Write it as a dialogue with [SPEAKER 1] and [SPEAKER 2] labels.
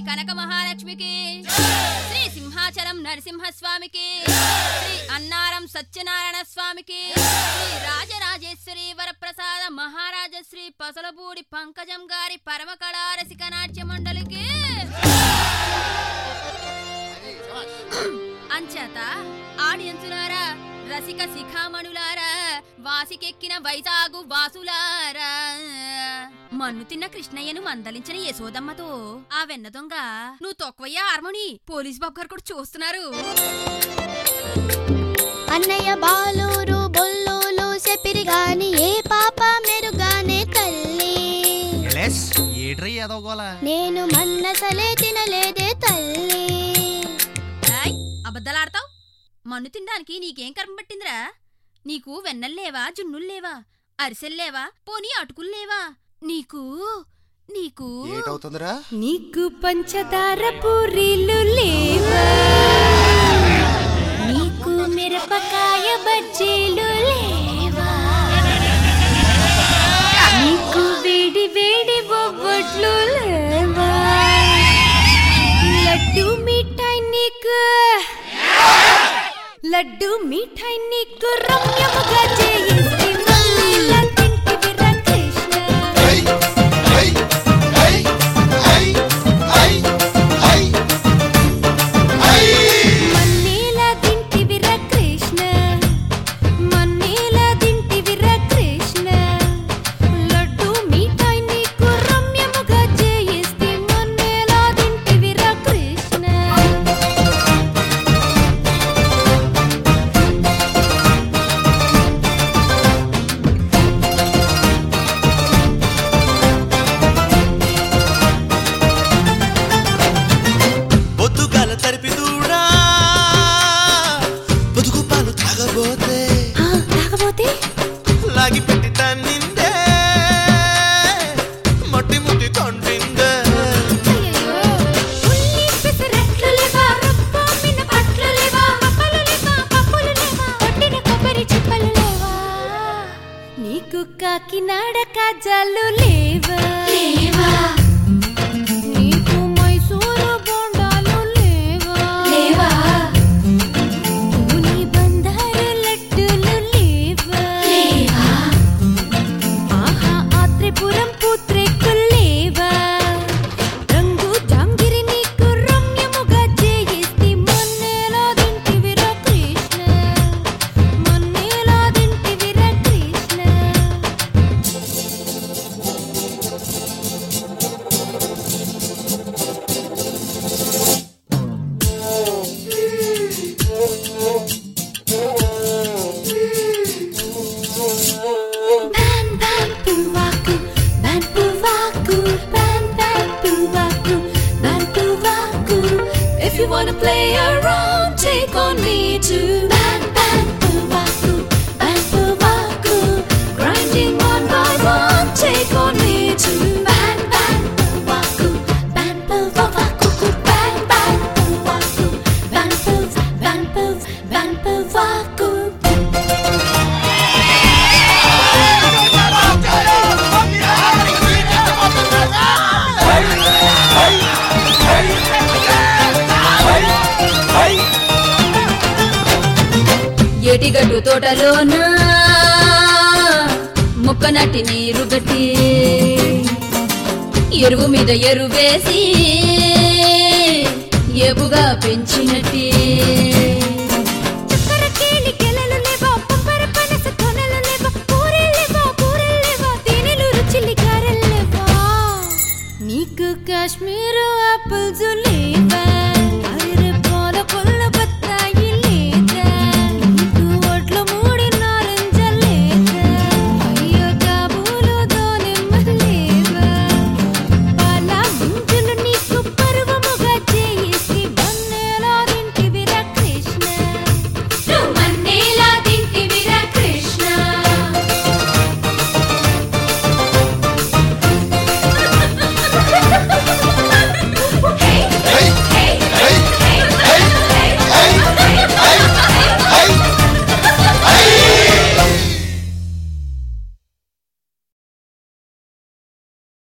[SPEAKER 1] కనక మహాలక్ష్మికి శ్రీ సింహాచలం నరసింహస్వామికి శ్రీ అన్నారం సత్యనారాయణ స్వామికి శ్రీ రాజరాజేశ్వరి వరప్రసాద మహారాజ శ్రీ పసలపూడి పంకజం గారి పరమ కళారసిక నాట్య మండలికి అంచేత ఆడియన్సులారా రసిక శిఖామణులారా వాసికెక్కిన వైజాగు వాసులారా మన్ను తిన్న కృష్ణయ్యను మందలించిన యశోదమ్మతో ఆ వెన్న దొంగ నువ్వు తొక్కవయ్యా హార్మోని పోలీస్ బాబు గారు కూడా చూస్తున్నారు
[SPEAKER 2] అన్నయ్య బాలూరు బొల్లూలు చెప్పిరి గాని ఏ పాప మెరుగానే తల్లి
[SPEAKER 3] ఎలెస్ ఏట్రీ ఎదవగోల
[SPEAKER 2] నేను మన్నసలే తినలేదే తల్లి
[SPEAKER 1] ఏయ్, అబద్ధాలాడతావ్ మన్ను తినడానికి నీకేం కర్మ పట్టిందిరా నీకు వెన్నల్లేవా జున్నుల్లేవా అరిసెల్లేవా పోనీ అటుకుల్లేవా నీకు నీకు
[SPEAKER 4] ఏటవుతుందిరా
[SPEAKER 5] నీకు పంచదార పూరీలు లేవా నీకు మిరపకాయ బజ్జీలు లేవా నీకు వేడి వేడి బొబ్బట్లు లేవా లడ్డు మిఠాయి నీకు లడ్డు మిఠాయి నీకు రమ్యముగా చేయిస్తే మమ్మీలా తింటివిరా కృష్ణ మన్నేలా తింటివిరా కృష్ణ మన్నేలా తింటివిరా కృష్ణ లడ్డు మిఠాయి నీకు రమ్యముగా చేయిస్తే మన్నేలా తింటివిరా కృష్ణ
[SPEAKER 6] పొద్దుగాల తరిపి దూడా పొదుగు పాలు తాగబోతే
[SPEAKER 5] ఆ, తాగబోతే
[SPEAKER 6] లాగి పెట్టి తన్నిందే మట్టి ముట్టి కొంటిందే
[SPEAKER 5] అయ్యయ్యో, ఉల్లి పెసరట్లు లేవా, రవ్వ మినపట్లు లేవా, పప్పులు లేవా, పప్పులు లేవా, కొట్టిన కొబ్బరి చిప్పలు లేవా? నీకు కాకినాడ కాజాలు లేవా నీకు మైసూరు బొండాలు లేవా పూని బందారు లడ్డులు లేవా ఆహా ఆత్రిపురం పూత్రేకులేవా రంగు జాంగిరి నీకు రమ్యముగా చేయిస్తే మొన్నేలా దింటివిరా Krishna మొన్నేలా దింటివిరా Krishna Ban ban puvaku, ban puvaku, ban ban puvaku, ban puvaku. If you wanna play around, take on me too. Ban ban puvaku, ban puvaku, grinding one by one, take on me too. Ban ban puvaku, ban puvaku, ban ban puvaku, ban puv, ban puv, ban puvaku.
[SPEAKER 1] ఎటిగట్టు తోటలోన ముక్క నట్టి నీరు గట్టి ఎరువు మీద ఎరువేసి ఏపుగా పెంచినట్టి
[SPEAKER 5] చక్కెర కేళి కెలలు లేవా, పంపర పనస కొనలు లేవా, పూరీలు లేవా, పూరీలు లేవా, తేనెలు రుచిలి గారెలు లేవా. నీకు కాశ్మీర్ ఆపిల్స్ లేవా